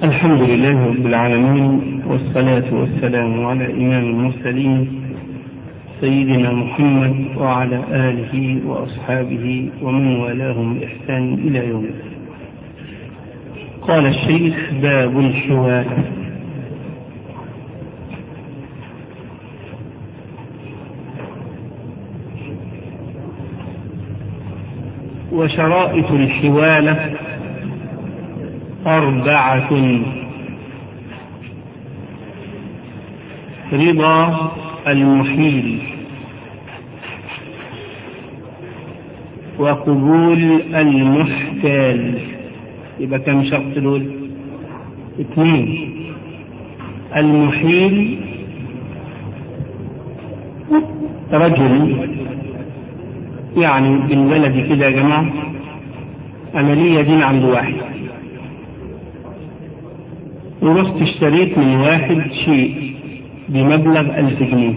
الحمد لله رب العالمين والصلاة والسلام على إمام المرسلين سيدنا محمد وعلى آله وأصحابه ومن والاهم بإحسان إلى يوم الدين قال الشيخ باب الحوار وشرائط الحوالة أربعة رضا المحيل وقبول المحتال يبقى كم شرط دول اثنين المحيل رجل يعني بالبلد كده يا جماعة عملية دين عند واحد ورحت اشتريت من واحد شيء بمبلغ ألف جنيه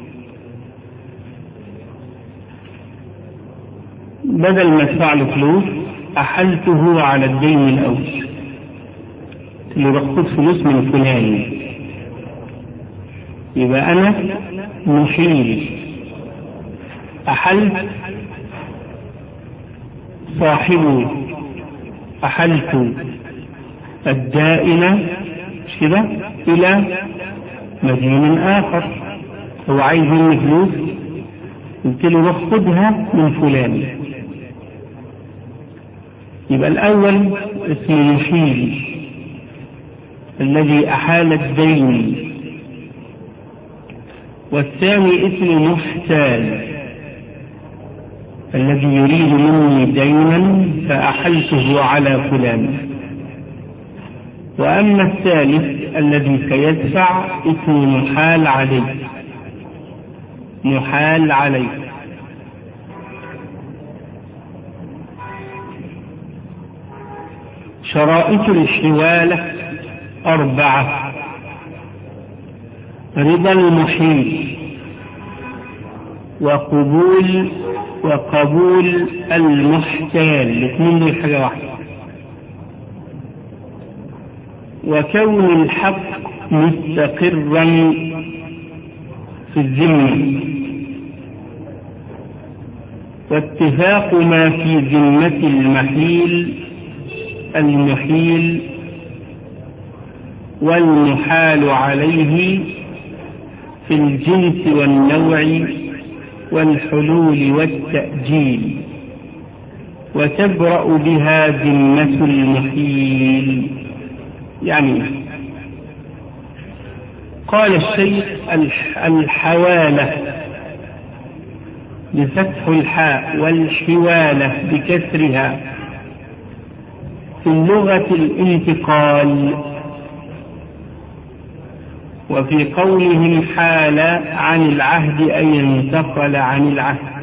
بدل ما ادفع له فلوس أحلته على الدين الأول قلت له باخد فلوس من فلان يبقى أنا محيل أحلت صاحبه أحلت الدائنة مش كده إلى مدين آخر هو عايز مني فلوس قلت له باخدها من فلان يبقى الأول اسمه محيل الذي أحال الدين والثاني اسمه محتال الذي يريد مني دينا فأحلته على فلان وأما الثالث الذي سيدفع اسمه محال عليه محال عليه شرائط الحوالة أربعة رضا المحيل وقبول وقبول المحتال الاثنين دول حاجة واحدة وكون الحق مستقرا في الذمة واتفاق ما في ذمة المحيل المحيل والمحال عليه في الجنس والنوع والحلول والتأجيل وتبرأ بها ذمة المحيل يعني قال الشيخ الحوالة بفتح الحاء والحوالة بكسرها في اللغة الانتقال وفي قولهم حال عن العهد أي انتقل عن العهد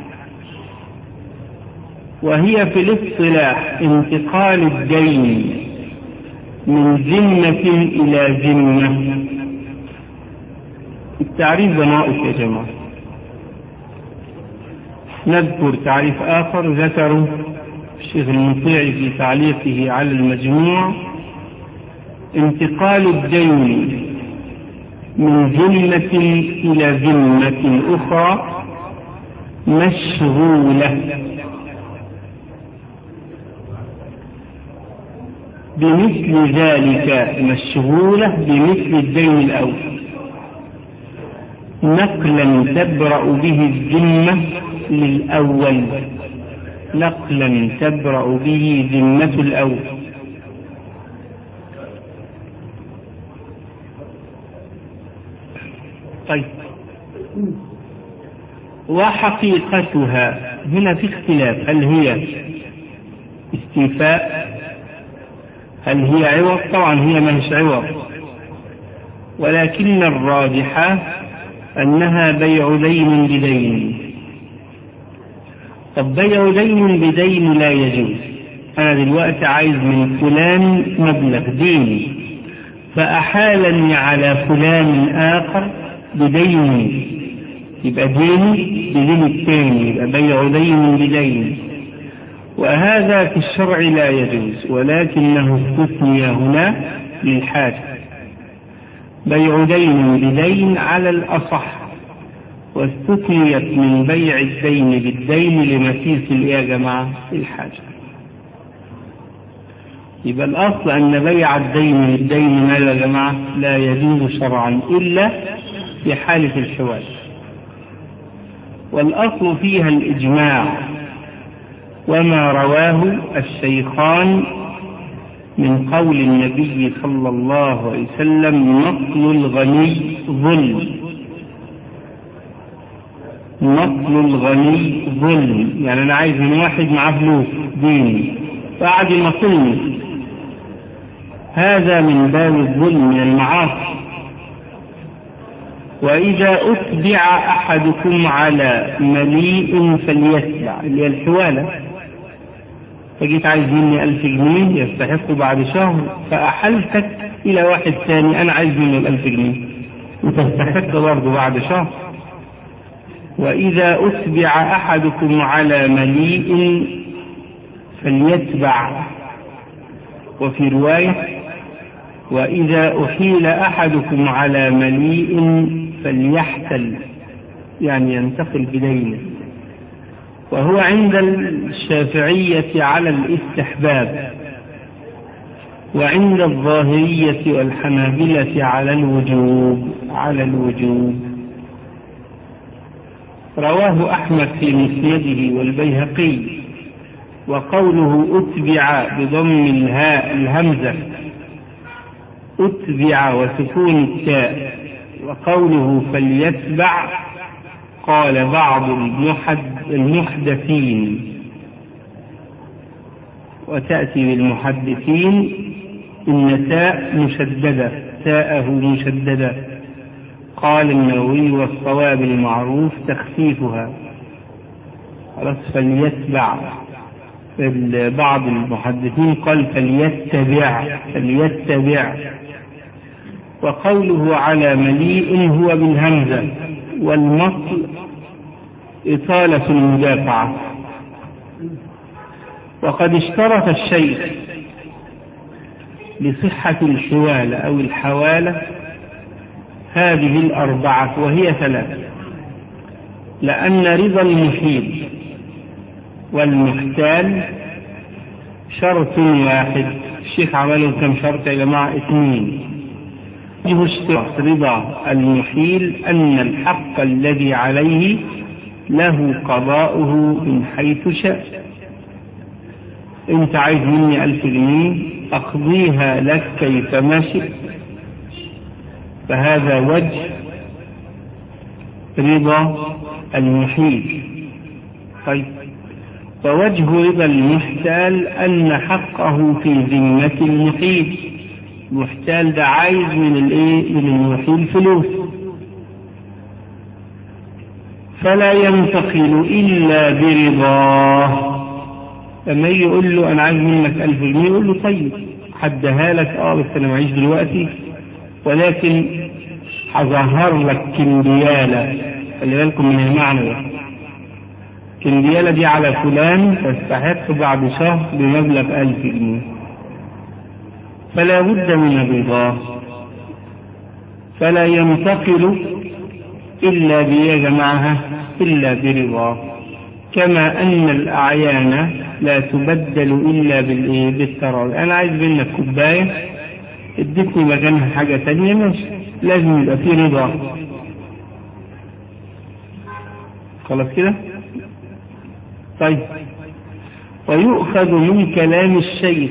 وهي في الاصطلاح انتقال الدين من ذمة إلى ذمة التعريف ده ناقص يا جماعة نذكر تعريف آخر ذكره الشيخ المطيع في تعليقه على المجموع انتقال الدين من ذمة إلى ذمة أخرى مشغولة بمثل ذلك مشغولة بمثل الدين الأول نقلا تبرأ به الذمة للأول نقلا تبرأ به ذمة الأول طيب وحقيقتها هنا في اختلاف هل هي استيفاء هل هي عوض طبعا هي مش عوض ولكن الراجحة أنها بيع دين بدين طب بيع دين بدين لا يجوز أنا دلوقتي عايز من فلان مبلغ ديني فأحالني على فلان آخر بدين يبقى ديني بدين الثاني يبقى بيع دين بدين وهذا في الشرع لا يجوز ولكنه استثني هنا للحاجة بيع دين بدين على الأصح واستثنيت من بيع الدين بالدين لمسيس يا جماعة الحاجة يبقى الأصل أن بيع الدين بالدين ما يا جماعة لا يجوز شرعا إلا في حالة الحوال والأصل فيها الإجماع وما رواه الشيخان من قول النبي صلى الله عليه وسلم نقل الغني ظلم نقل الغني ظلم يعني أنا عايز من واحد معاه فلوس ديني فقعد ينقلني هذا من باب الظلم من المعاصي وإذا أتبع أحدكم على مليء فليتبع اللي هي الحوالة فجيت عايز مني ألف جنيه يستحق بعد شهر فأحلتك إلى واحد ثاني أنا عايز منه الألف جنيه وتستحق برضه بعد شهر وإذا أتبع أحدكم على مليء فليتبع وفي رواية وإذا أحيل أحدكم على مليء فليحتل يعني ينتقل بدينه وهو عند الشافعية على الاستحباب وعند الظاهرية والحنابلة على الوجوب على الوجوب رواه أحمد في مسنده والبيهقي وقوله أتبع بضم الهاء الهمزة أتبع وسكون التاء وقوله فليتبع قال بعض المحد المحدثين وتأتي بالمحدثين إن تاء مشددة تاءه مشددة قال النووي والصواب المعروف تخفيفها خلاص فليتبع بعض المحدثين قال فليتبع فليتبع وقوله على مليء هو بالهمزة والمصل إطالة المدافعة وقد اشترط الشيخ لصحة الحوالة أو الحوالة هذه الأربعة وهي ثلاثة لأن رضا المحيل والمحتال شرط واحد الشيخ عمله كم شرط يا جماعة اثنين وجه اشتراط رضا المحيل أن الحق الذي عليه له قضاؤه من حيث شاء انت عايز مني ألف جنيه أقضيها لك كيفما شئت فهذا وجه رضا المحيل طيب ووجه رضا المحتال أن حقه في ذمة المحيل المحتال ده عايز من الايه من المحيل فلوس فلا ينتقل إلا برضاه لما يجي يقول له أنا عايز منك ألف جنيه يقول له طيب حدها لك اه بس أنا معيش دلوقتي ولكن هظهر لك كمبيالة خلي بالكم من المعنى ده كمبيالة دي على فلان تستحق بعد شهر بمبلغ ألف جنيه فلا بد من الرضا فلا ينتقل إلا بيا جماعة إلا برضا كما أن الأعيان لا تبدل إلا بالإيه بالتراضي أنا عايز منك كوباية اديتني مكانها حاجة تانية ماشي لازم يبقى في رضا خلاص كده طيب ويؤخذ من كلام الشيخ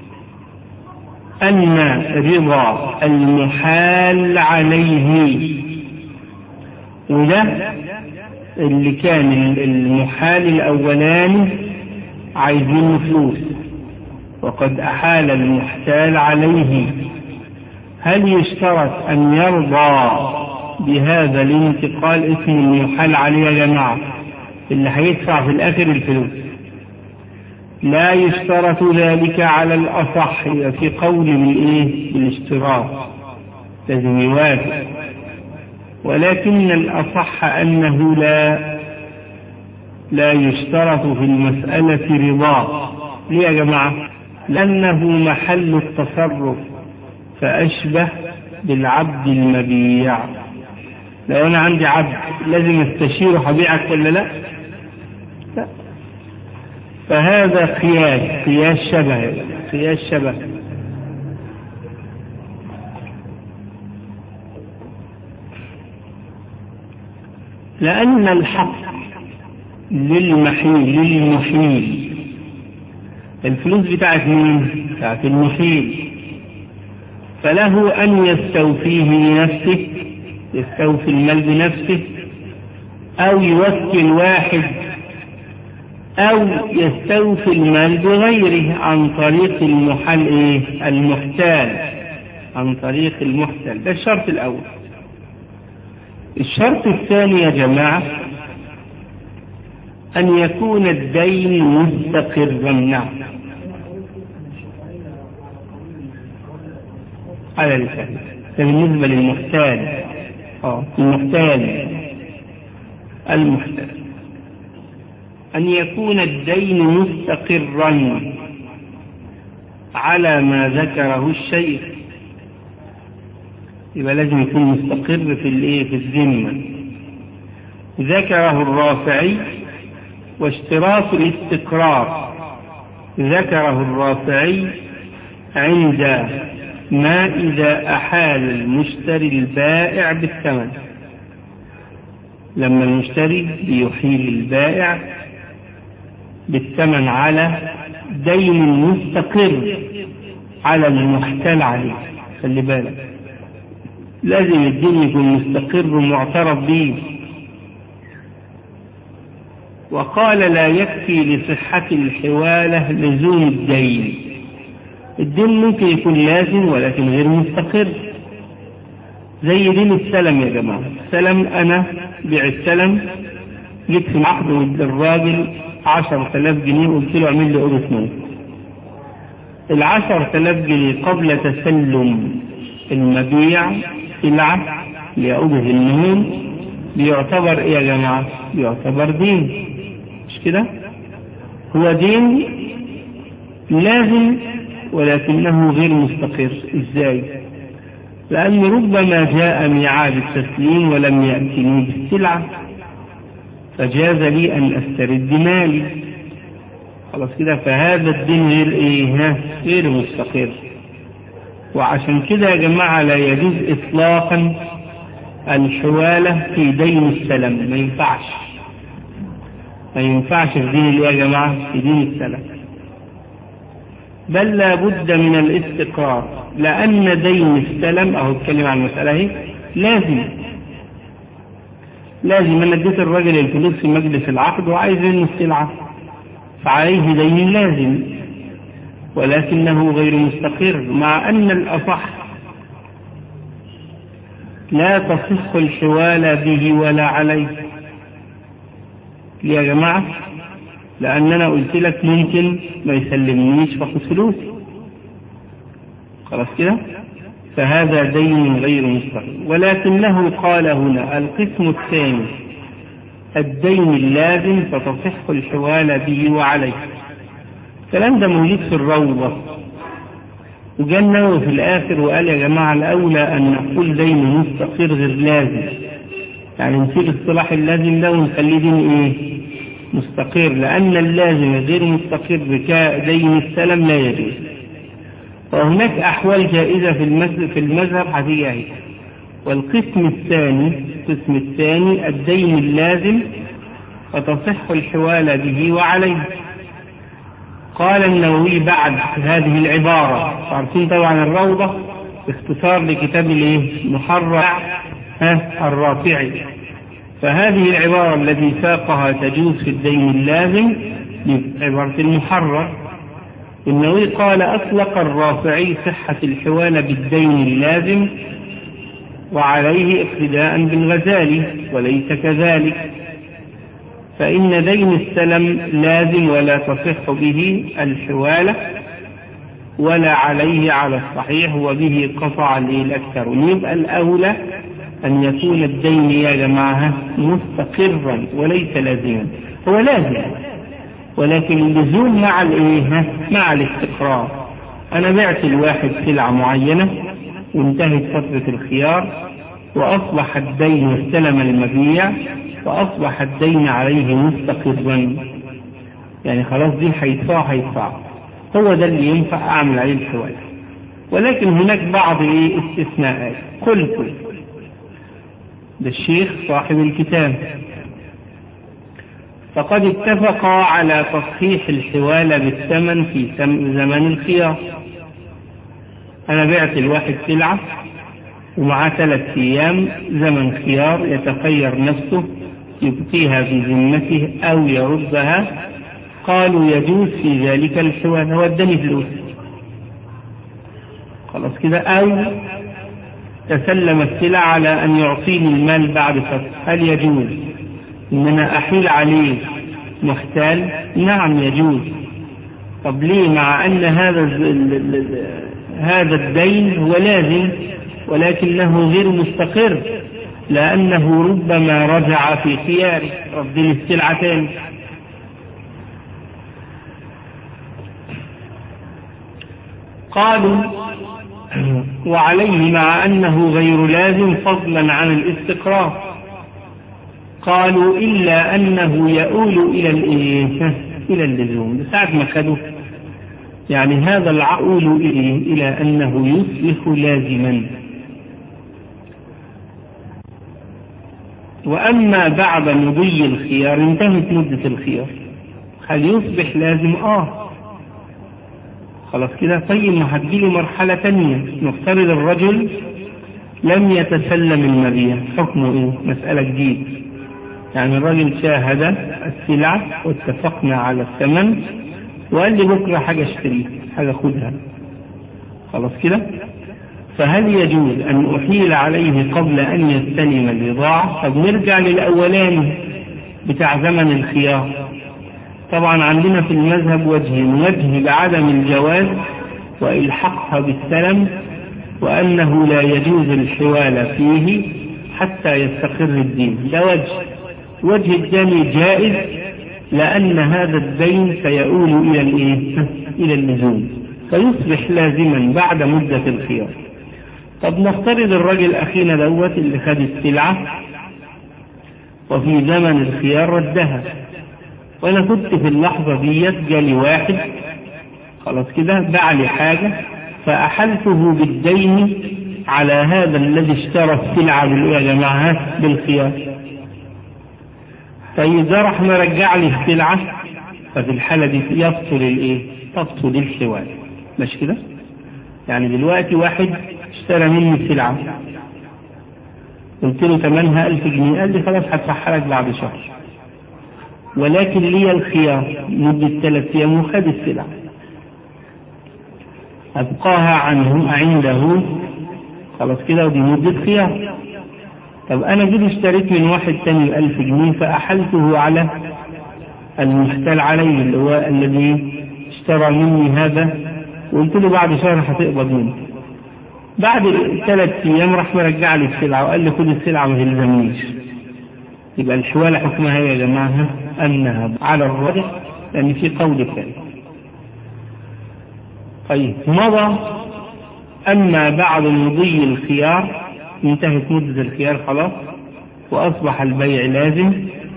أن رضا المحال عليه وده اللي كان المحال الأولاني عايزين فلوس وقد أحال المحتال عليه هل يشترط أن يرضى بهذا الانتقال اسم المحال عليه يا جماعة اللي هيدفع في الآخر الفلوس لا يشترط ذلك على الأصح في قول بالإيه بالاشتراط لازم يوافق ولكن الأصح أنه لا لا يشترط في المسألة رضا ليه يا جماعة لأنه محل التصرف فأشبه بالعبد المبيع لو أنا عندي عبد لازم استشيره هبيعك ولا لا؟ لا فهذا قياس قياس شبه قياس شبه لأن الحق للمحيل للمحيل الفلوس بتاعت مين؟ بتاعت المحيل فله أن يستوفيه بنفسه يستوفي المال بنفسه أو يوكل واحد أو يستوفي المال بغيره عن طريق المحل إيه؟ المحتال عن طريق المحتال ده الشرط الأول الشرط الثاني يا جماعة أن يكون الدين مستقرا نعم على الفهم بالنسبة للمحتال اه المحتال المحتال أن يكون الدين مستقرا على ما ذكره الشيخ يبقى لازم يكون مستقر في الايه في الذمة ذكره الرافعي واشتراط الاستقرار ذكره الرافعي عند ما إذا أحال المشتري البائع بالثمن لما المشتري يحيل البائع بالثمن على دين مستقر على المحتال عليه خلي بالك لازم الدين يكون مستقر ومعترف به وقال لا يكفي لصحة الحوالة لزوم الدين الدين ممكن يكون لازم ولكن غير مستقر زي دين السلم يا جماعة السلم أنا بيع السلم جبت في عقد الراجل عشر تلاف جنيه وقلت له اعمل لي أوضة نوم العشر تلاف جنيه قبل تسلم المبيع سلعة ليعوده النون بيعتبر ايه يا جماعة بيعتبر دين مش كده هو دين لازم ولكنه غير مستقر ازاي لأن ربما جاء ميعاد التسليم ولم يأتني بالسلعة فجاز لي أن أسترد مالي خلاص كده فهذا الدين غير إيه غير مستقر وعشان كده يا جماعة لا يجوز إطلاقا الحوالة في دين السلم ما ينفعش ما ينفعش في دين الايه يا جماعة في دين السلم بل لا بد من الاستقرار لأن دين السلم أهو اتكلم عن المسألة اهي لازم لازم أنا اديت الراجل الفلوس في مجلس العقد وعايز منه السلعة فعليه دين لازم ولكنه غير مستقر مع أن الأصح لا تصح الحوالة به ولا عليه ليه يا جماعة لأن أنا قلت لك ممكن ما يسلمنيش فاخد فلوسي خلاص كده فهذا دين غير مستقر ولكنه قال هنا القسم الثاني الدين اللازم فتصح الحوالة به وعليه الكلام ده موجود في الروضة وجاء النووي في الآخر وقال يا جماعة الأولى أن نقول دين مستقر غير لازم يعني نسيب اصطلاح اللازم ده ونخليه دين إيه؟ مستقر لأن اللازم غير مستقر كدين السلم لا يجوز وهناك أحوال جائزة في المذهب في المذهب هتيجي أهي والقسم الثاني القسم الثاني الدين اللازم وتصح الحوالة به وعليه قال النووي بعد هذه العبارة عارفين طبعا الروضة اختصار لكتاب الايه محرر ها الرافعي فهذه العبارة التي ساقها تجوز في الدين اللازم عبارة المحرر النووي قال أطلق الرافعي صحة الحوالة بالدين اللازم وعليه اقتداء بالغزالي وليس كذلك فإن دين السلم لازم ولا تصح به الحوالة ولا عليه على الصحيح وبه قطع الأكثر يبقى الأولى أن يكون الدين يا جماعة مستقرا وليس لازما هو لازم ولكن اللزوم مع الايه مع الاستقرار انا بعت الواحد سلعة معينة وانتهت فترة الخيار وأصبح الدين واستلم المبيع فأصبح الدين عليه مستقرا يعني خلاص دي هيدفع هيدفع هو ده اللي ينفع أعمل عليه الحوالي ولكن هناك بعض ايه استثناءات قلت ده الشيخ صاحب الكتاب فقد اتفقا على تصحيح الحوالة بالثمن في زمن الخيار أنا بعت الواحد سلعة ومعاه ثلاث أيام زمن خيار يتخير نفسه يبقيها في ذمته أو يردها قالوا يجوز في ذلك الحوالة هو اداني فلوس خلاص كده أو تسلم السلع على أن يعطيني المال بعد فترة هل يجوز إن أنا أحيل عليه محتال نعم يجوز طب ليه مع أن هذا هذا الدين هو لازم ولكنه غير مستقر لأنه ربما رجع في خياره رد لي السلعة تاني قالوا وعليه مع أنه غير لازم فضلا عن الاستقرار قالوا إلا أنه يؤول إلى الإيه؟ إلى اللزوم ساعة ما خدوا يعني هذا العؤول إليه إلى أنه يصبح لازما وأما بعد مضي الخيار انتهت مدة الخيار هل يصبح لازم آه خلاص كده طيب ما هتجيله مرحلة تانية نفترض الرجل لم يتسلم المبيع حكمه ايه مسألة جديد يعني الرجل شاهد السلعة واتفقنا على الثمن وقال لي بكرة حاجة اشتريها حاجة خدها خلاص كده فهل يجوز أن أحيل عليه قبل أن يستلم البضاعة طب نرجع للأولاني بتاع زمن الخيار طبعا عندنا في المذهب وجهين وجه بعدم الجواز وإلحاقها بالسلم وأنه لا يجوز الحوال فيه حتى يستقر الدين ده وجه وجه الثاني جائز لأن هذا الدين سيؤول إلى الإيه؟ إلى اللزوم فيصبح لازما بعد مدة الخيار طب نفترض الرجل أخينا دوت اللي خد السلعة وفي زمن الخيار ردها وأنا كنت في اللحظة ديت جالي واحد خلاص كده باع لي حاجة فأحلته بالدين على هذا الذي اشترى السلعة يا جماعة بالخيار فإذا راح مرجع لي السلعة ففي الحالة دي يبطل الايه؟ تبطل الحوال مش كده؟ يعني دلوقتي واحد اشترى مني سلعة قلت له ثمنها ألف جنيه قال لي خلاص هدفعها لك بعد شهر ولكن لي الخيار مدة ثلاث أيام وخد السلعة أبقاها عنه عنده خلاص كده ودي مدة خيار طب أنا جيت اشتريت من واحد تاني ألف جنيه فأحلته على المحتال عليه اللي هو الذي اشترى مني هذا وقلت له بعد شهر هتقبض مني بعد ثلاث أيام راح مرجع لي السلعة وقال لي خد السلعة ما تلزمنيش يبقى الحوالة حكمها يا جماعة أنها على الراجح لأن في قول ثاني طيب مضى أما بعد مضي الخيار انتهت مدة الخيار خلاص وأصبح البيع لازم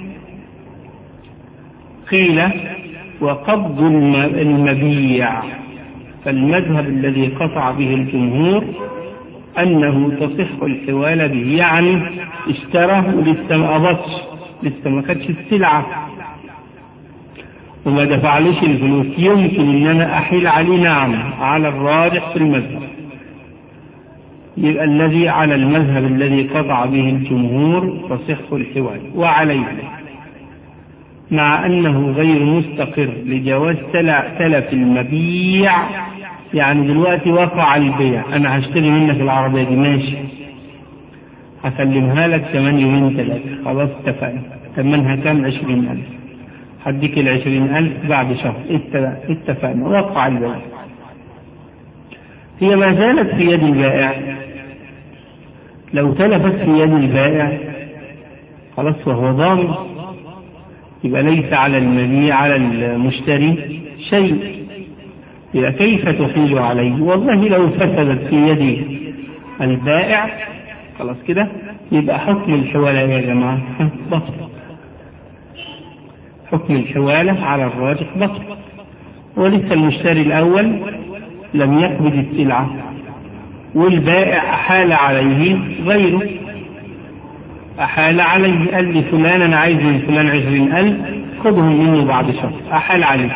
قيل وقبض المبيع فالمذهب الذي قطع به الجمهور أنه تصح الحوالة به يعني اشترى ولسه ما قبضش لسه ما خدش السلعة وما دفعليش الفلوس يمكن ان انا احيل عليه نعم على الراجح في المذهب يبقى الذي على المذهب الذي قطع به الجمهور تصح الحوال وعليه مع أنه غير مستقر لجواز تلف المبيع يعني دلوقتي وقع البيع أنا هشتري منك العربية دي ماشي هسلمها لك كمان يومين ثلاثة خلاص اتفقنا ثمنها كام عشرين ألف هديك العشرين ألف بعد شهر اتفقنا وقع البيع هي ما زالت في يد البائع لو تلفت في يد البائع خلاص وهو ضامن يبقى ليس على المبيع على المشتري شيء يبقى كيف تحيل عليه والله لو فسدت في يدي البائع خلاص كده يبقى حكم الحوالة يا جماعة بطل حكم الحوالة على الراجح بطل ولسه المشتري الأول لم يقبض السلعة والبائع أحال عليه غيره أحال عليه قال لي فلان أنا عايز من فلان عشرين ألف خذهم منه بعد شهر أحال عليه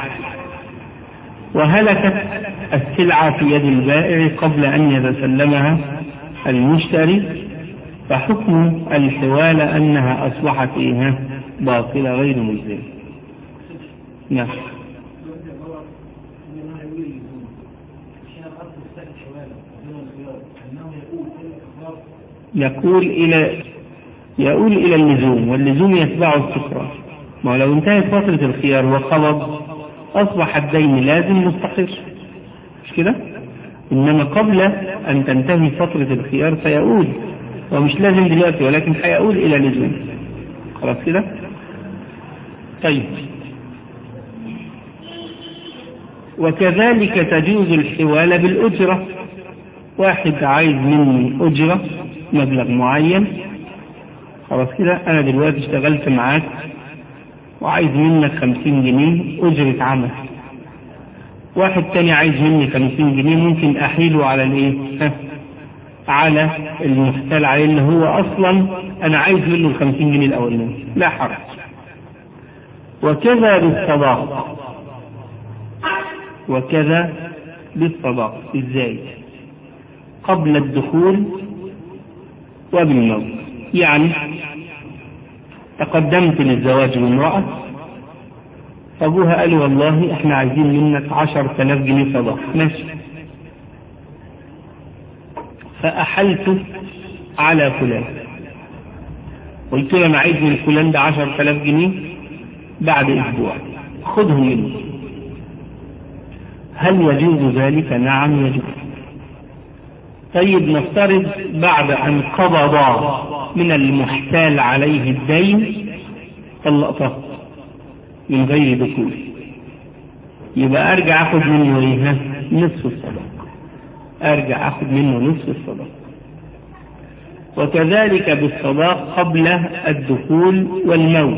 وهلكت السلعة في يد البائع قبل أن يتسلمها المشتري فحكم الحوالة أنها أصبحت إيه باطلة غير ملزمة نعم يقول إلى يقول إلى اللزوم واللزوم يتبعه التكرار ما لو انتهت فترة الخيار وقبض أصبح الدين لازم مستقر مش كده؟ إنما قبل أن تنتهي فترة الخيار فيعود ومش لازم دلوقتي ولكن هيعود إلى لزوم خلاص كده؟ طيب وكذلك تجوز الحوالة بالأجرة واحد عايز مني أجرة مبلغ معين خلاص كده أنا دلوقتي اشتغلت معاك وعايز منك خمسين جنيه أجرة عمل واحد تاني عايز مني خمسين جنيه ممكن أحيله على الإيه؟ على المحتال عليه اللي هو أصلا أنا عايز منه الخمسين جنيه الأولانيين لا حرج وكذا بالصداق وكذا بالصداق ازاي قبل الدخول وبالموت يعني تقدمت للزواج بامرأة أبوها قال والله احنا عايزين منك عشر تلاف جنيه صداق ماشي فأحلت على فلان قلت له أنا عايز من فلان ده عشر تلاف جنيه بعد أسبوع خذهم منه هل يجوز ذلك؟ نعم يجوز طيب نفترض بعد أن قبض من المحتال عليه الدين طلقته من غير دخول يبقى أرجع أخذ منه إيه؟ نصف الصداق أرجع أخذ منه نصف الصداق وكذلك بالصداق قبل الدخول والموت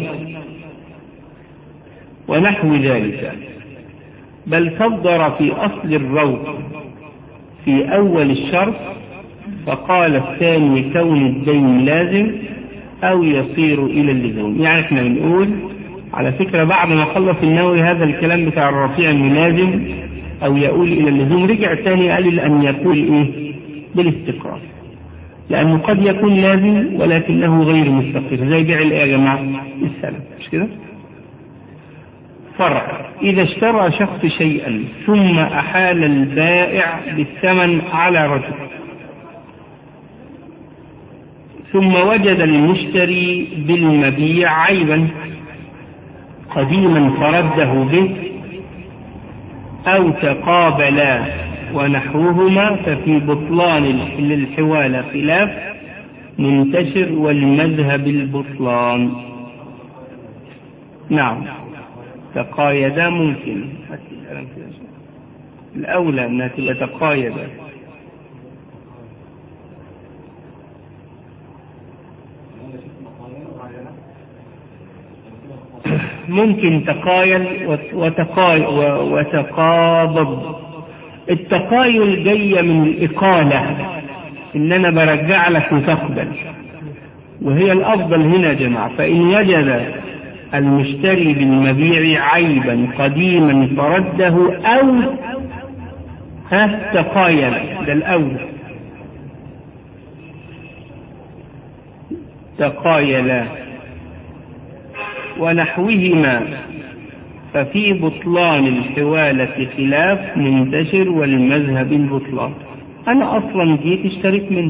ونحو ذلك بل صدر في أصل الروض في أول الشرط فقال الثاني كون الدين لازم أو يصير إلى اللزوم يعني احنا بنقول على فكرة بعد ما خلص النووي هذا الكلام بتاع الرفيع انه لازم أو يقول إلى اللزوم رجع تاني قال أن يقول إيه بالاستقرار لأنه قد يكون لازم ولكنه غير مستقر زي بيع الإيه يا جماعة السلام مش كده؟ فرع إذا اشترى شخص شيئا ثم أحال البائع بالثمن على رجل ثم وجد المشتري بالمبيع عيبا قديما فرده به أو تقابلا ونحوهما ففي بطلان للحوالة خلاف منتشر والمذهب البطلان نعم تقايدا ممكن الأولى أنها تبقى تقايدا ممكن تقايل وتقاي وتقابض التقايل جاية من الإقالة إن أنا برجع لك وتقبل وهي الأفضل هنا يا جماعة فإن وجد المشتري بالمبيع عيبا قديما فرده أو ها تقايل ده الأول تقايلا ونحوهما ففي بطلان الحوالة خلاف منتشر والمذهب البطلان أنا أصلا جيت اشتريت منه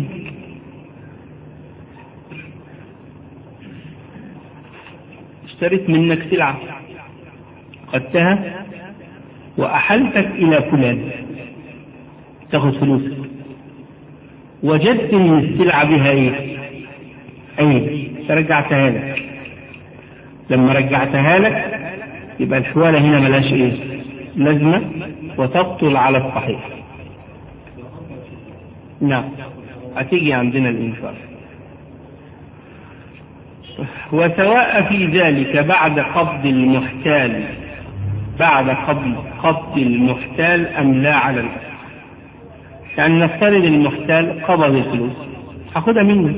اشتريت منك سلعة خدتها وأحلتك إلى فلان تاخد فلوسك وجدت ان السلعة بها ايه عيب فرجعتها لك لما رجعتها لك يبقى الحوالة هنا ملاش ايه لازمة وتبطل على الصحيح نعم هتيجي عندنا الإنفاق وسواء في ذلك بعد قبض المحتال بعد قبض قبض المحتال أم لا على الأصل يعني نفترض المحتال قبض الفلوس هاخدها منه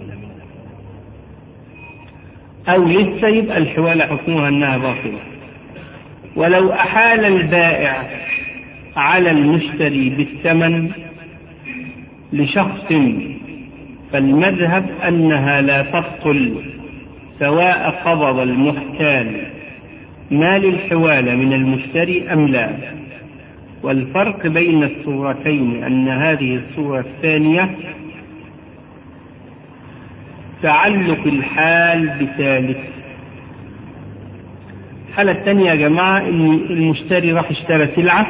أو لسه يبقى الحوالة حكمها أنها باطلة ولو أحال البائع على المشتري بالثمن لشخص فالمذهب أنها لا تبطل سواء قبض المحتال مال الحوالة من المشتري أم لا والفرق بين الصورتين أن هذه الصورة الثانية تعلق الحال بثالث الحالة الثانية يا جماعة إن المشتري راح اشترى سلعة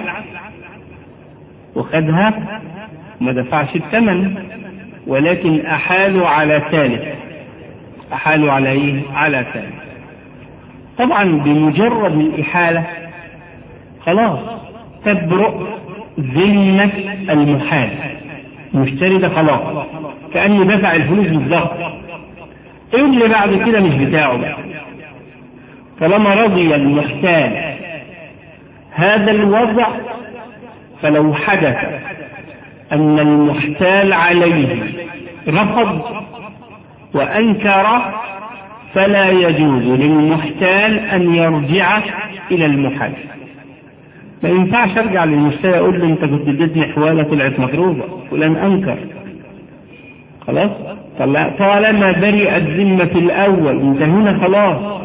وخدها ما دفعش الثمن ولكن أحالوا على ثالث أحالوا على إيه؟ على ثالث طبعا بمجرد الإحالة خلاص تبرؤ ذمة المحال المشتري ده خلاص كأنه دفع الفلوس بالظبط ايه اللي بعد كده مش بتاعه بقى طالما رضي المحتال هذا الوضع فلو حدث أن المحتال عليه رفض وأنكر فلا يجوز للمحتال أن يرجع إلى المحال ما ينفعش ارجع للمشتري اقول له انت كنت اديتني حواله طلعت مضروبه فلان انكر خلاص طالما برئت ذمة الأول انتهينا خلاص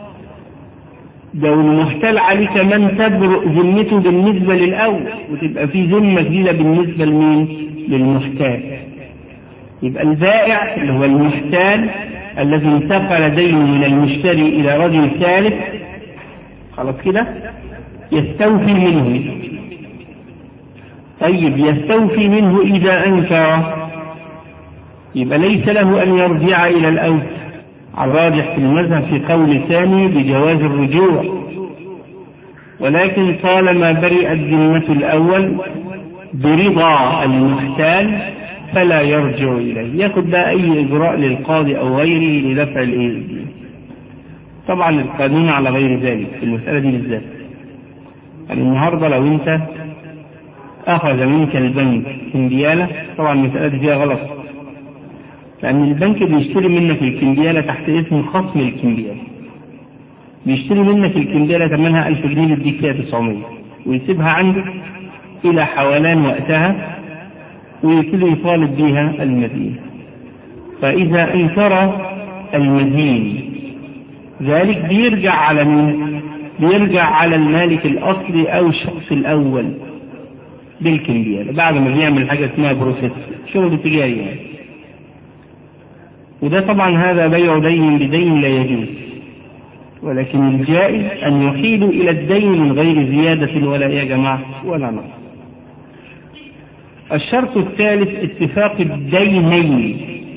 ده المحتال عليه كمان تبرئ ذمته بالنسبة للأول وتبقى في ذمة جديدة بالنسبة لمين؟ للمحتال يبقى البائع اللي هو المحتال الذي انتقل دينه من المشتري إلى رجل ثالث خلاص كده يستوفي منه طيب يستوفي منه إذا أنكر يبقى ليس له أن يرجع إلى الأول على الراجح في المذهب في قول ثاني بجواز الرجوع ولكن طالما برئت ذمة الأول برضا المحتال فلا يرجع إليه ياخد بقى أي إجراء للقاضي أو غيره لدفع الإيه طبعا القانون على غير ذلك في المسألة دي بالذات يعني النهارده لو أنت أخذ منك البنك كمبيالة طبعا المسألة دي فيها غلط لأن البنك بيشتري منك الكمبيالة تحت اسم خصم الكمبيالة بيشتري منك الكمبيالة ثمنها 1000 جنيه يديك فيها 900 ويسيبها عندك إلى حولان وقتها ويبتدي يطالب بها المدين فإذا أنكر المدين ذلك بيرجع على مين؟ بيرجع على المالك الأصلي أو الشخص الأول بالكمبيالة بعد ما بيعمل حاجة اسمها بروسيس شغل تجاري يعني وده طبعا هذا بيع دين بدين لا يجوز ولكن الجائز أن يحيلوا إلى الدين من غير زيادة ولا يا جماعة ولا نقص الشرط الثالث اتفاق الدينين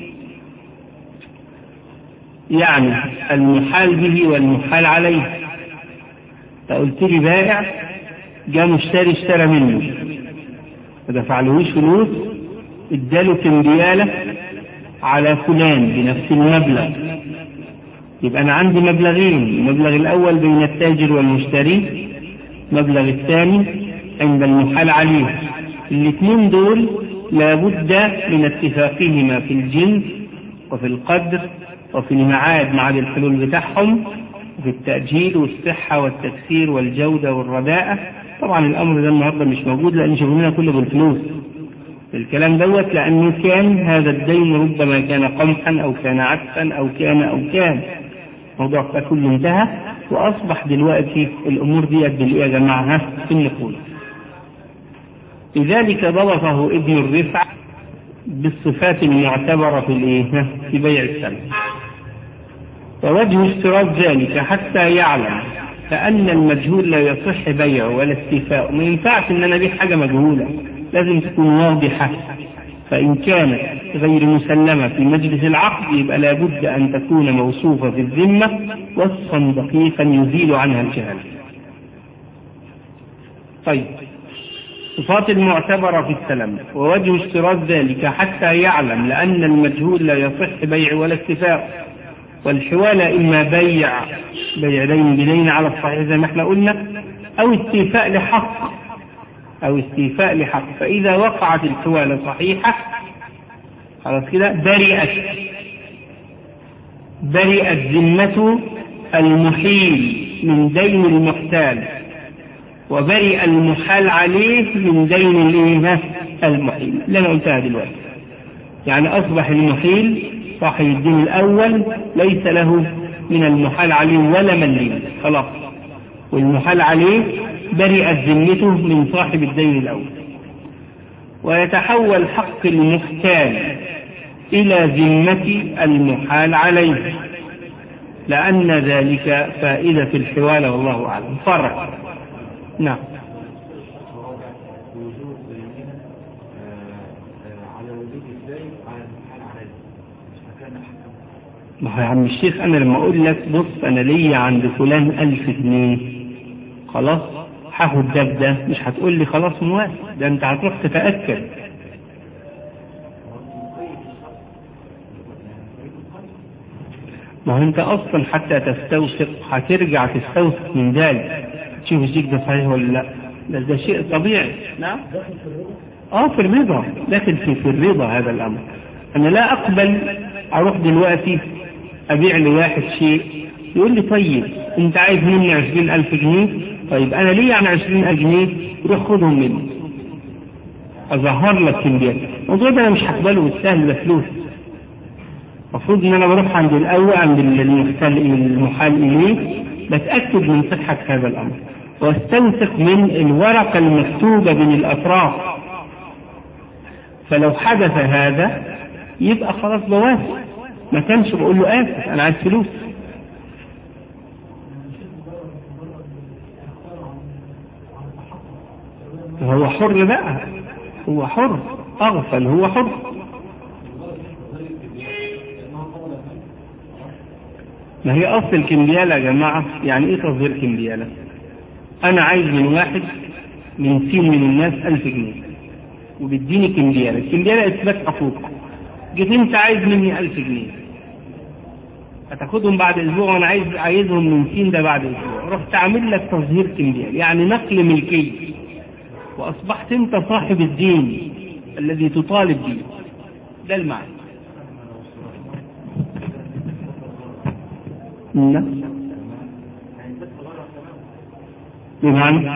يعني المحال به والمحال عليه فقلت لي بائع جاء مشتري اشترى منه ما دفعلهوش فلوس اداله كمبياله على فلان بنفس المبلغ يبقى أنا عندي مبلغين المبلغ الأول بين التاجر والمشتري المبلغ الثاني عند المحال عليه الاثنين دول لابد من اتفاقهما في الجنس وفي القدر وفي الميعاد ميعاد الحلول بتاعهم وفي التأجيل والصحة والتكسير والجودة والرداءة طبعا الأمر ده النهارده مش موجود لأن شغلنا كله بالفلوس الكلام دوت لأنه كان هذا الدين ربما كان قمحا أو كان عدسا أو كان أو كان موضوع ده كله انتهى وأصبح دلوقتي الأمور ديت بالإيه يا جماعة في النقود لذلك ضبطه ابن الرفع بالصفات المعتبرة في الإيه في بيع السلم ووجه اشتراط ذلك حتى يعلم فأن المجهول لا يصح بيعه ولا استيفاء ما ينفعش إن أنا أبيع حاجة مجهولة لازم تكون واضحة فإن كانت غير مسلمة في مجلس العقد يبقى لابد أن تكون موصوفة في الذمة وصفا دقيقا يزيل عنها الجهل. طيب الصفات المعتبرة في السلم ووجه اشتراط ذلك حتى يعلم لأن المجهول لا يصح بيع ولا اتفاق والحوالة إما بيع بيع دين بدين على الصحيح زي ما احنا قلنا أو استيفاء لحق أو استيفاء لحق فإذا وقعت الحوالة صحيحة خلاص كده برئت برئت ذمة المحيل من دين المحتال وبرئ المحال عليه من دين الايه المحيل اللي انا قلتها دلوقتي يعني اصبح المحيل صاحب الدين الاول ليس له من المحال عليه ولا مليم خلاص والمحال عليه برئت ذمته من صاحب الدين الاول ويتحول حق المختال الى ذمه المحال عليه لان ذلك فائده الحواله والله اعلم فرق نعم ما هو يا عم الشيخ انا لما اقول لك بص انا ليا عند فلان ألف جنيه خلاص هاخد ده بده مش هتقول لي خلاص موافق ده انت هتروح تتاكد ما هو انت اصلا حتى تستوثق هترجع تستوثق من ذلك تشوف الشيك ده صحيح ولا لا ده, ده شيء طبيعي نعم اه في الرضا داخل في, في الرضا هذا الامر انا لا اقبل اروح دلوقتي ابيع لواحد شيء يقول لي طيب انت عايز مني عشرين الف جنيه طيب انا ليه عن عشرين الف جنيه روح خدهم مني اظهر لك كمبيات الموضوع ده انا مش هقبله بالسهل ده فلوس المفروض ان انا بروح عند الاول عند المحتل المحال اليه بتاكد من صحه هذا الامر واستوثق من الورقه المكتوبه بين الاطراف فلو حدث هذا يبقى خلاص بوافق ما كانش بقول له اسف انا عايز فلوس هو حر بقى هو حر اغفل هو حر ما هي اصل الكمبيالة يا جماعة يعني ايه تصدير كمبيالة انا عايز من واحد من سين من الناس الف جنيه وبيديني كمبيالة الكمبيالة اثبات حقوق جيت انت عايز مني الف جنيه هتاخدهم بعد اسبوع وانا عايز عايزهم من سين ده بعد اسبوع رحت عامل لك تصدير كمبيالة يعني نقل ملكية واصبحت انت صاحب الدين الذي تطالب به ده المعنى نعم بمعنى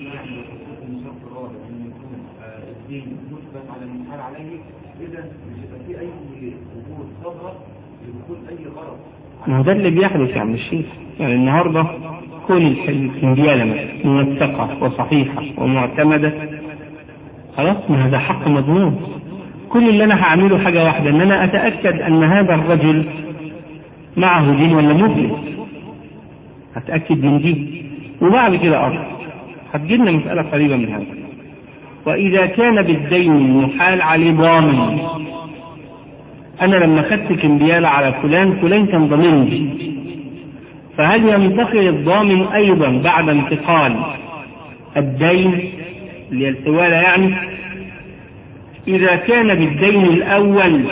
ما هو ده اللي بيحدث يا عم الشيخ يعني النهارده كون الكمبيالة مثلا موثقة وصحيحة ومعتمدة خلاص ما هذا حق مضمون كل اللي انا هعمله حاجة واحدة ان انا اتأكد ان هذا الرجل معه دين ولا مفلس هتأكد من دي وبعد كده أرض هتجيلنا مسألة قريبة من هذا وإذا كان بالدين المحال عليه ضامن أنا لما خدت كمبيالة على فلان فلان كان ضامني فهل ينتقل الضامن أيضا بعد انتقال الدين اللي هي الحوالة يعني إذا كان بالدين الأول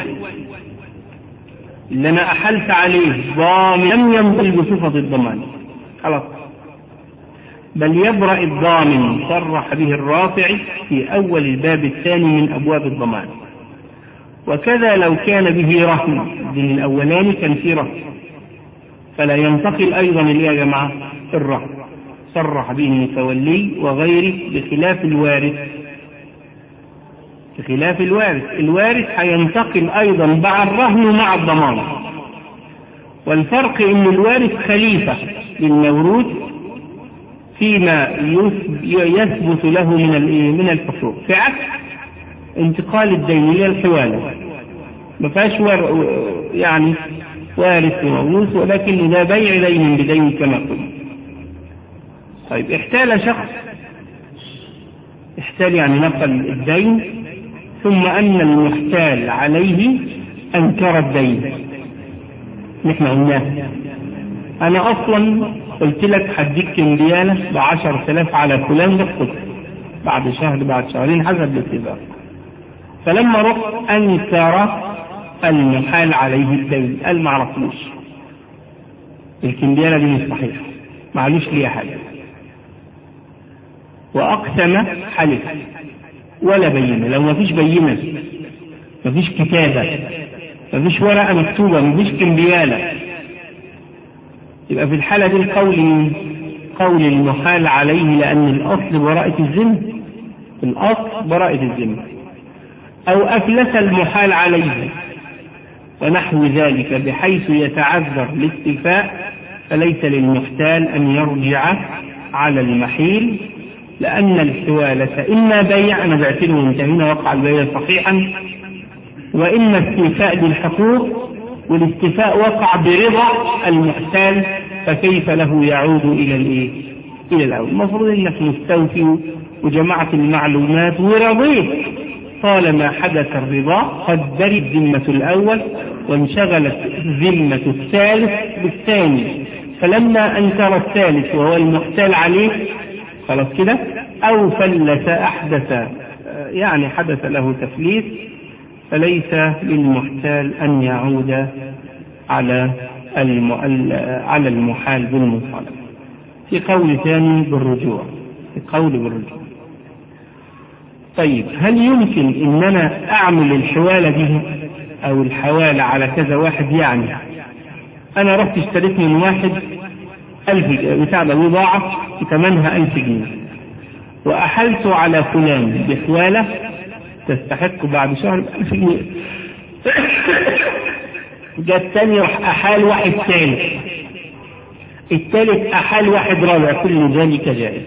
اللي أنا أحلت عليه ضامن لم ينقل بصفة الضمان خلاص بل يبرأ الضامن صرح به الرافع في أول الباب الثاني من أبواب الضمان وكذا لو كان به رهن الدين الأولاني كان فيه رهن فلا ينتقل أيضا إليه يا جماعة الرهن صرح به المتولي وغيره بخلاف الوارث بخلاف الوارث الوارث هينتقل أيضا مع الرهن ومع الضمان والفرق ان الوارث خليفة للموروث فيما يثبت له من من الحقوق في عكس انتقال الدين الى الحوالة ما فيهاش يعني وارث وموروث ولكن لا بيع دين بدين كما قلت طيب احتال شخص احتال يعني نقل الدين ثم ان المحتال عليه انكر الدين نحن قلناه انا اصلا قلت لك هديك كمبيالة بعشر تلاف على فلان ده خد بعد شهر بعد شهرين حسب الاتفاق فلما رحت أنكر المحال عليه الدين قال ما عرفوش الكمبيالة دي مش صحيحة معلوش ليها حاجة وأقسم حلف ولا بينة لو ما فيش بينة ما فيش كتابة ما فيش ورقة مكتوبة ما فيش كمبيالة يبقى في الحالة دي القول قول المحال عليه لأن الأصل براءة الذمة الأصل براءة الذمة أو أفلس المحال عليه ونحو ذلك بحيث يتعذر الاستيفاء فليس للمحتال أن يرجع على المحيل لأن الحوالة إما بيع أنا بعت له وانتهينا وقع البيع صحيحا وإما استيفاء للحقوق والاستيفاء وقع برضا المحتال فكيف له يعود إلى الإيه؟ إلى الأول المفروض إنك مستوفي وجمعت المعلومات ورضيت طالما حدث الرضا قد برد ذمة الأول وانشغلت ذمة الثالث بالثاني فلما أنكر الثالث وهو المحتال عليه خلاص كده أو فلس أحدث يعني حدث له تفليس فليس للمحتال أن يعود على على المحال بالمصالحة في قول ثاني بالرجوع في قول بالرجوع طيب هل يمكن ان انا اعمل الحوالة دي او الحوالة على كذا واحد يعني انا رحت اشتريت من واحد الف بتاع بضاعة ثمنها الف جنيه واحلت على فلان بحوالة تستحق بعد شهر الف جنيه جاء الثاني راح احال واحد ثالث الثالث احال واحد رابع كل ذلك جائز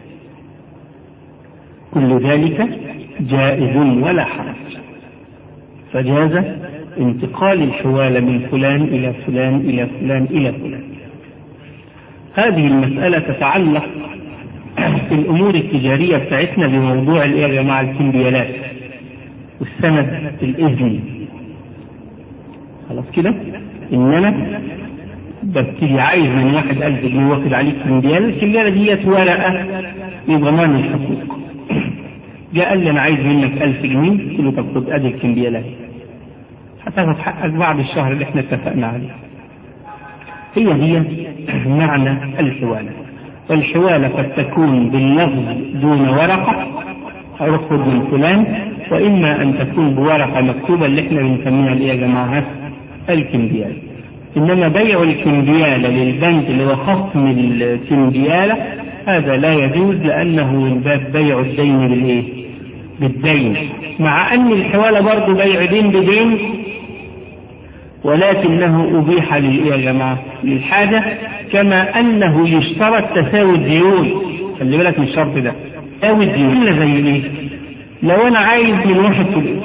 كل ذلك جائز ولا حرج فجاز انتقال الحوالة من فلان إلى فلان إلى فلان إلى فلان هذه المسألة تتعلق في الأمور التجارية بتاعتنا بموضوع الإيه يا جماعة الكمبيالات والسند الإذني خلاص كده إن أنا ببتدي عايز من واحد ألف جنيه واخد عليك كمبيالة الكمبيالة ديت ورقة لضمان الحقوق جاء قال لي انا عايز منك 1000 جنيه قلت له طب خد ادي الكمبيالات هتاخد حقك بعد الشهر اللي احنا اتفقنا عليه هي دي معنى الحوالة والحوالة قد تكون باللفظ دون ورقة أو خذ من فلان وإما أن تكون بورقة مكتوبة اللي احنا بنسميها اللي يا جماعة الكمبيال إنما بيع الكمبيالة للبنك اللي هو خصم الكمبيالة هذا لا يجوز لأنه من باب بيع الدين بالإيه؟ بالدين مع أن الحوالة برضه بيع دين بدين ولكنه أبيح للإيه يا جماعة؟ للحاجة كما أنه يشترط تساوي الديون خلي بالك من الشرط ده تساوي الديون إلا زي إيه؟ لو أنا عايز من واحد فلوس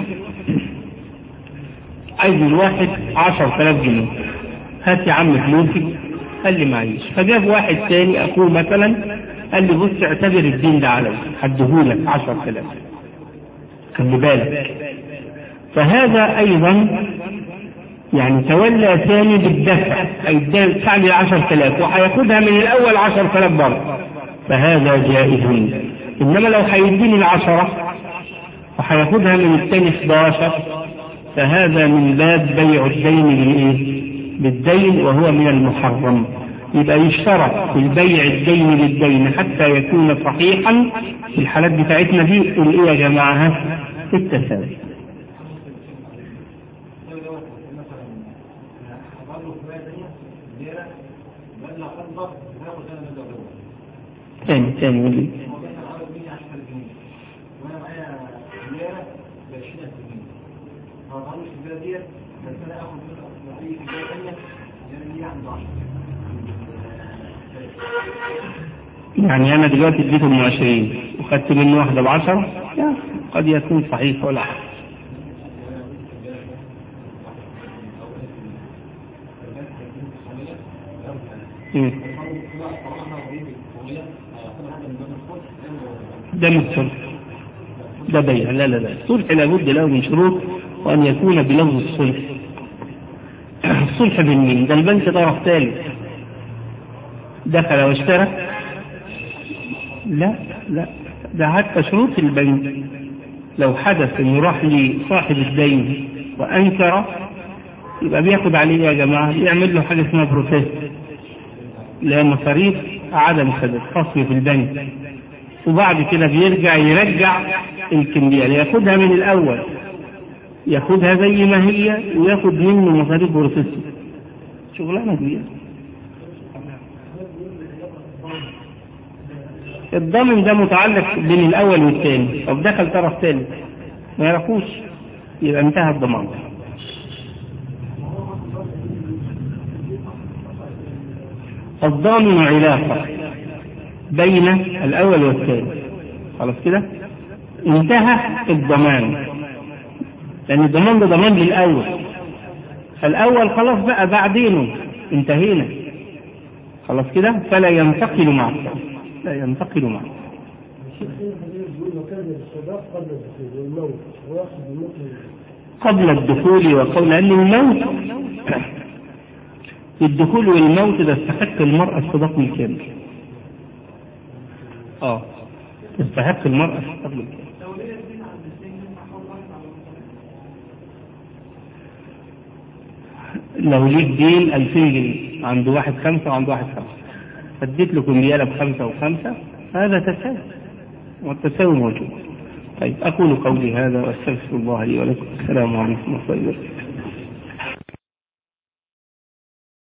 عايز من واحد 10000 جنيه هات يا عم فلوسي قال لي معيش فجاب واحد تاني أخوه مثلا قال لي بص اعتبر الدين ده علي هديهولك 10000 خلي بالك فهذا أيضا يعني تولى ثاني بالدفع هيدفع لي 10000 وهياخدها من الأول 10000 برضه فهذا جائز إنما لو هيديني العشرة وهياخدها من الثاني 11 فهذا من باب بيع الدين بالإيه؟ بالدين وهو من المحرم يبقى يشترط في بيع الدين بالدين حتى يكون صحيحا في الحالات بتاعتنا دي الايه يا جماعه التساوي تاني تاني قول لي يعني أنا دلوقتي اديتهم 20 وخدت منه واحدة بعشرة قد يكون صحيح ولا حاجة ده مش صلح ده بيع لا لا لا الصلح لابد له من شروط وأن يكون بلفظ الصلح الصلح بالمين ده البنك طرف ثالث دخل واشترى لا لا ده حتى شروط البنك لو حدث انه راح لصاحب الدين وانكر يبقى بياخد عليه يا جماعه يعمل له حاجه اسمها بروتيست اللي هي مصاريف عدم سداد خصم في البنك وبعد كده بيرجع يرجع الكمية ياخدها من الأول ياخدها زي ما هي وياخد منه مصاريف بروسيس شغلانة كبيرة الضامن ده متعلق بين الأول والثاني طب دخل طرف ثالث ما يعرفوش يبقى انتهى الضمان الضامن علاقة بين الأول والثاني خلاص كده انتهى الضمان لأن الضمان ده ضمان للأول فالأول خلاص بقى بعدينه انتهينا خلاص كده فلا ينتقل مع الثاني لا ينتقل مع قبل الدخول وقول لأن الموت الدخول والموت ده استحق المرأة الصداق الكامل اه تستحق المرأة الصداق الكامل لو ليك دين 2000 جنيه عند واحد خمسة وعند واحد خمسة فاديت له كمبيالة بخمسة وخمسة هذا تساوي والتساوي موجود طيب أقول قولي هذا وأستغفر الله لي ولكم السلام عليكم ورحمة الله وبركاته